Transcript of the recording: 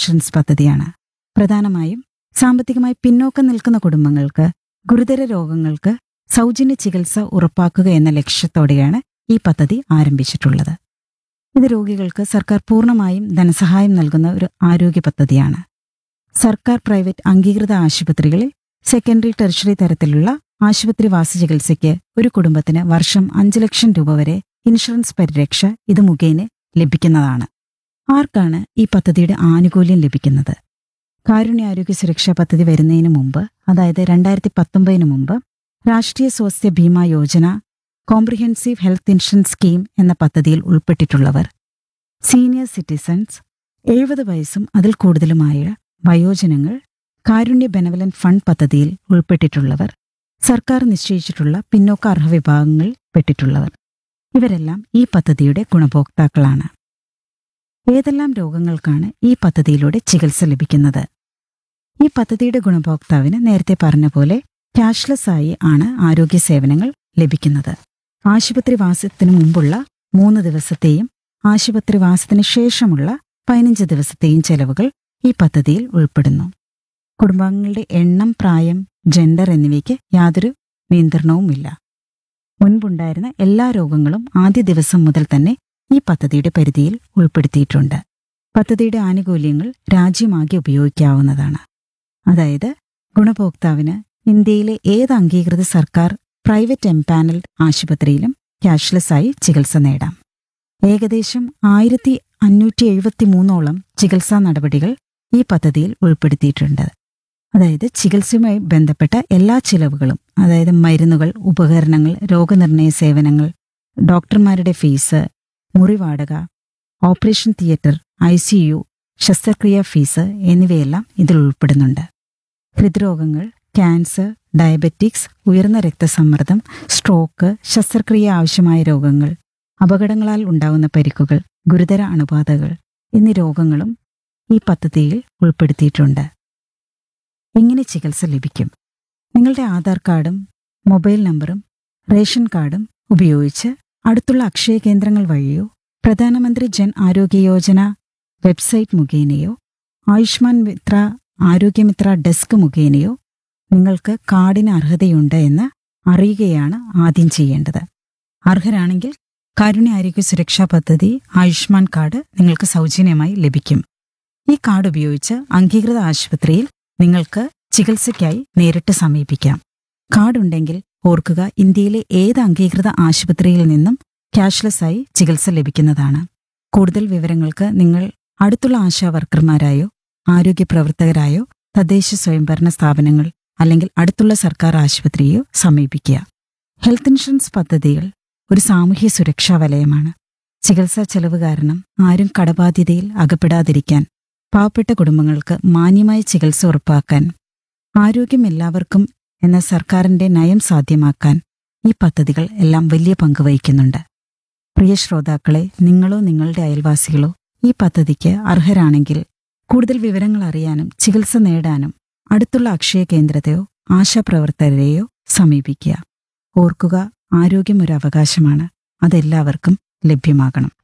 insurance പദ്ധതിയാണ് പ്രധാനമായും സാമ്പത്തികമായി പിന്നോക്കം നിൽക്കുന്ന കുടുംബങ്ങൾക്ക് ഗുരുതര രോഗങ്ങൾക്ക് സൗജന്യ ചികിത്സ ഉറപ്പാക്കുക എന്ന ലക്ഷ്യത്തോടെയാണ് ഈ പദ്ധതി ആരംഭിച്ചിട്ടുള്ളത് ഇത് രോഗികൾക്ക് സർക്കാർ പൂർണ്ണമായും ധനസഹായം നൽകുന്ന ഒരു ആരോഗ്യ പദ്ധതിയാണ് സർക്കാർ പ്രൈവറ്റ് അംഗീകൃത ആശുപത്രികളിൽ സെക്കൻഡറി ടെറിഷറി തരത്തിലുള്ള ആശുപത്രിവാസ ചികിത്സയ്ക്ക് ഒരു കുടുംബത്തിന് വർഷം അഞ്ച് ലക്ഷം രൂപ വരെ ഇൻഷുറൻസ് പരിരക്ഷ ഇത് മുഖേന ലഭിക്കുന്നതാണ് ആർക്കാണ് ഈ പദ്ധതിയുടെ ആനുകൂല്യം ലഭിക്കുന്നത് കാരുണ്യാരോഗ്യ സുരക്ഷാ പദ്ധതി വരുന്നതിന് മുമ്പ് അതായത് രണ്ടായിരത്തി പത്തൊമ്പതിന് മുമ്പ് Rashtriya Swasthya Bima Yojana comprehensive health insurance scheme എന്ന പദ്ധതിയിൽ ഉൾപ്പെട്ടിട്ടുള്ളവർ സീനിയർ സിറ്റിസൺസ് എഴുപത് വയസ്സും അതിൽ കൂടുതലുമായ വയോജനങ്ങൾ കാരുണ്യ ബെനവലന്റ് ഫണ്ട് പദ്ധതിയിൽ ഉൾപ്പെട്ടിട്ടുള്ളവർ സർക്കാർ നിശ്ചയിച്ചിട്ടുള്ള പിന്നോക്ക അർഹ വിഭാഗങ്ങളിൽ പെട്ടിട്ടുള്ളവർ ഇവരെല്ലാം ഈ പദ്ധതിയുടെ ഗുണഭോക്താക്കളാണ് ഏതെല്ലാം രോഗങ്ങൾക്കാണ് ഈ പദ്ധതിയിലൂടെ ചികിത്സ ലഭിക്കുന്നത് ഈ പദ്ധതിയുടെ ഗുണഭോക്താവിന് നേരത്തെ പറഞ്ഞ പോലെ ക്യാഷ്ലെസ് ആയി ആണ് ആരോഗ്യ സേവനങ്ങൾ ലഭിക്കുന്നത് ആശുപത്രിവാസത്തിന് മുമ്പുള്ള മൂന്ന് ദിവസത്തെയും ആശുപത്രിവാസത്തിന് ശേഷമുള്ള പതിനഞ്ച് ദിവസത്തെയും ചെലവുകൾ ഈ പദ്ധതിയിൽ ഉൾപ്പെടുന്നു കുടുംബാംഗങ്ങളുടെ എണ്ണം പ്രായം ജെൻഡർ എന്നിവയ്ക്ക് യാതൊരു നിയന്ത്രണവുമില്ല മുൻപുണ്ടായിരുന്ന എല്ലാ രോഗങ്ങളും ആദ്യ ദിവസം മുതൽ തന്നെ ഈ പദ്ധതിയുടെ പരിധിയിൽ ഉൾപ്പെടുത്തിയിട്ടുണ്ട് പദ്ധതിയുടെ ആനുകൂല്യങ്ങൾ രാജ്യമാകെ ഉപയോഗിക്കാവുന്നതാണ് അതായത് ഗുണഭോക്താവിന് ഇന്ത്യയിലെ ഏത് അംഗീകൃത സർക്കാർ പ്രൈവറ്റ് എംപാനൽ ആശുപത്രിയിലും ക്യാഷ്ലെസ് ആയി ചികിത്സ നേടാം ഏകദേശം ആയിരത്തി അഞ്ഞൂറ്റി എഴുപത്തി മൂന്നോളം ചികിത്സാ നടപടികൾ ഈ പദ്ധതിയിൽ ഉൾപ്പെടുത്തിയിട്ടുണ്ട് അതായത് ചികിത്സയുമായി ബന്ധപ്പെട്ട എല്ലാ ചിലവുകളും അതായത് മരുന്നുകൾ ഉപകരണങ്ങൾ രോഗനിർണയ സേവനങ്ങൾ ഡോക്ടർമാരുടെ ഫീസ് മുറിവാടക operation theatre I C U ശസ്ത്രക്രിയാ ഫീസ് എന്നിവയെല്ലാം ഇതിൽ ഉൾപ്പെടുന്നുണ്ട് ഹൃദ്രോഗങ്ങൾ ക്യാൻസർ ഡയബറ്റിക്സ് ഉയർന്ന രക്തസമ്മർദ്ദം സ്ട്രോക്ക് ശസ്ത്രക്രിയ ആവശ്യമായ രോഗങ്ങൾ അപകടങ്ങളാൽ ഉണ്ടാകുന്ന പരിക്കുകൾ ഗുരുതര അണുബാധകൾ എന്നീ രോഗങ്ങളും ഈ പദ്ധതിയിൽ ഉൾപ്പെടുത്തിയിട്ടുണ്ട് എങ്ങനെ ചികിത്സ ലഭിക്കും നിങ്ങളുടെ ആധാർ കാർഡും മൊബൈൽ നമ്പറും റേഷൻ കാർഡും ഉപയോഗിച്ച് അടുത്തുള്ള അക്ഷയ കേന്ദ്രങ്ങൾ വഴിയോ പ്രധാനമന്ത്രി ജൻ ആരോഗ്യ യോജന വെബ്സൈറ്റ് മുഖേനയോ ആയുഷ്മാൻ മിത്ര ആരോഗ്യമിത്ര ഡെസ്ക് മുഖേനയോ നിങ്ങൾക്ക് കാർഡിന് അർഹതയുണ്ട് എന്ന് അറിയുകയാണ് ആദ്യം ചെയ്യേണ്ടത് അർഹരാണെങ്കിൽ കാരുണ്യ ആരോഗ്യ സുരക്ഷാ പദ്ധതി ആയുഷ്മാൻ കാർഡ് നിങ്ങൾക്ക് സൗജന്യമായി ലഭിക്കും ഈ കാർഡ് ഉപയോഗിച്ച് അംഗീകൃത ആശുപത്രിയിൽ നിങ്ങൾക്ക് ചികിത്സയ്ക്കായി നേരിട്ട് സമീപിക്കാം കാർഡ് ഉണ്ടെങ്കിൽ ഓർക്കുക ഇന്ത്യയിലെ ഏത് അംഗീകൃത ആശുപത്രിയിൽ നിന്നും ക്യാഷ്ലെസ് ആയി ചികിത്സ ലഭിക്കുന്നതാണ് കൂടുതൽ വിവരങ്ങൾക്ക് നിങ്ങൾ അടുത്തുള്ള ആശാ വർക്കർമാരായോ ആരോഗ്യ പ്രവർത്തകരായോ തദ്ദേശ സ്വയംഭരണ സ്ഥാപനങ്ങൾ അല്ലെങ്കിൽ അടുത്തുള്ള സർക്കാർ ആശുപത്രിയോ സമീപിക്കുക ഹെൽത്ത് ഇൻഷുറൻസ് പദ്ധതികൾ ഒരു സാമൂഹ്യ സുരക്ഷാ വലയമാണ് ചികിത്സാ ചെലവ് കാരണം ആരും കടബാധ്യതയിൽ അകപ്പെടാതിരിക്കാൻ പാവപ്പെട്ട കുടുംബങ്ങൾക്ക് മാന്യമായ ചികിത്സ ഉറപ്പാക്കാൻ ആരോഗ്യം എല്ലാവർക്കും എന്ന സർക്കാരിന്റെ നയം സാധ്യമാക്കാൻ ഈ പദ്ധതികൾ എല്ലാം വലിയ പങ്ക് വഹിക്കുന്നുണ്ട് പ്രിയ ശ്രോതാക്കളെ നിങ്ങളോ നിങ്ങളുടെ അയൽവാസികളോ ഈ പദ്ധതിക്ക് അർഹരാണെങ്കിൽ കൂടുതൽ വിവരങ്ങൾ അറിയാനും ചികിത്സ നേടാനും അടുത്തുള്ള അക്ഷയ കേന്ദ്രത്തെയോ ആശാപ്രവർത്തകരെയോ സമീപിക്കുക ഓർക്കുക ആരോഗ്യം ഒരു അവകാശമാണ് അതെല്ലാവർക്കും ലഭ്യമാകണം